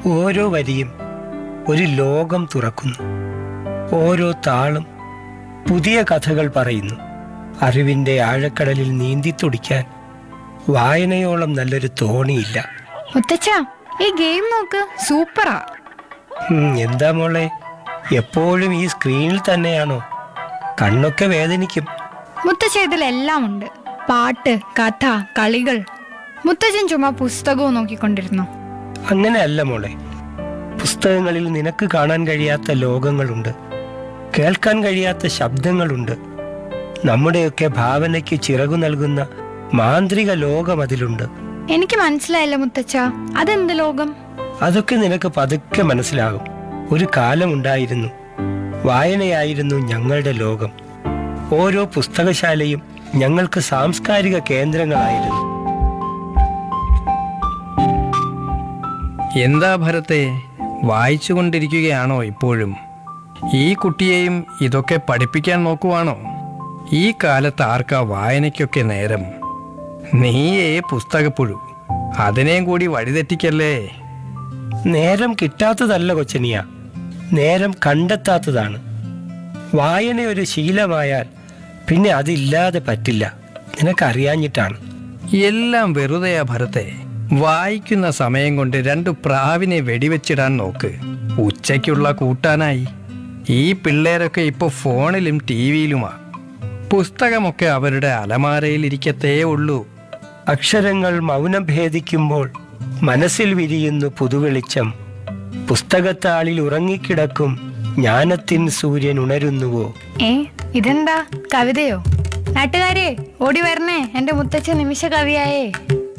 ഓരോ വരിയും ഒരു ലോകം തുറക്കുന്നു ഓരോ താളും പുതിയ കഥകൾ പറയുന്നു അറിവിൻ്റെ ആഴക്കടലിൽ നീന്തി തുടിക്കാൻ വായനയോളം നല്ലൊരു തോണിയില്ല മുത്തച്ഛ ഈ ഗെയിം നോക്ക് സൂപ്പറാ ഉം, എന്താ മോളെ എപ്പോഴും ഈ സ്ക്രീനിൽ തന്നെയാണോ കണ്ണൊക്കെ വേദനിക്കും മുത്തച്ഛ ഇതിലെല്ലാം ഉണ്ട് പാട്ട് കഥ കളികൾ മുത്തച്ഛൻ ചുമ്മാ പുസ്തകവും നോക്കിക്കൊണ്ടിരുന്നു അങ്ങനെയല്ല മോളെ പുസ്തകങ്ങളിൽ നിനക്ക് കാണാൻ കഴിയാത്ത ലോകങ്ങളുണ്ട് കേൾക്കാൻ കഴിയാത്ത ശബ്ദങ്ങളുണ്ട് നമ്മുടെയൊക്കെ ഭാവനയ്ക്ക് ചിറകു നൽകുന്ന മാന്ത്രിക ലോകം അതിലുണ്ട് എനിക്ക് മനസ്സിലായില്ല മുത്തച്ഛ അതെന്ത് ലോകം അതൊക്കെ നിനക്ക് പതുക്കെ മനസ്സിലാകും ഒരു കാലമുണ്ടായിരുന്നു വായനയായിരുന്നു ഞങ്ങളുടെ ലോകം ഓരോ പുസ്തകശാലയും ഞങ്ങൾക്ക് സാംസ്കാരിക കേന്ദ്രങ്ങളായിരുന്നു എന്താ ഭരത്തെ വായിച്ചുകൊണ്ടിരിക്കുകയാണോ ഇപ്പോഴും ഈ കുട്ടിയെയും ഇതൊക്കെ പഠിപ്പിക്കാൻ നോക്കുവാണോ ഈ കാലത്ത് ആർക്കാ വായനയ്ക്കൊക്കെ നേരം നീയേ പുസ്തകപ്പുഴു അതിനെയും കൂടി വഴിതെറ്റിക്കല്ലേ നേരം കിട്ടാത്തതല്ല കൊച്ചനിയ നേരം കണ്ടെത്താത്തതാണ് വായന ഒരു ശീലമായാൽ പിന്നെ അതില്ലാതെ പറ്റില്ല നിനക്കറിയാഞ്ഞിട്ടാണ് എല്ലാം വെറുതെയാ ഭരത്തെ വായിക്കുന്ന സമയം കൊണ്ട് രണ്ട് പ്രാവിനെ വെടിവെച്ചിടാൻ നോക്ക് ഉച്ചയ്ക്കുള്ള കൂട്ടാനായി ഈ പിള്ളേരൊക്കെ ഇപ്പോൾ ഫോണിലും ടി വിയിലുമാ പുസ്തകമൊക്കെ അവരുടെ അലമാരയിൽ ഇരിക്കത്തേ ഉള്ളൂ അക്ഷരങ്ങൾ മൗനം ഭേദിക്കുമ്പോൾ മനസ്സിൽ വിരിയുന്നു പുതുവെളിച്ചം പുസ്തകത്താളിൽ ഉറങ്ങിക്കിടക്കും ജ്ഞാനത്തിൻ സൂര്യൻ ഉണരുന്നുവോ ഏ ഇതെന്താ കവിതയോ നാട്ടുകാരെ ഓടി വരണേ എന്റെ മുത്തച്ഛൻ നിമിഷ കവിയായേ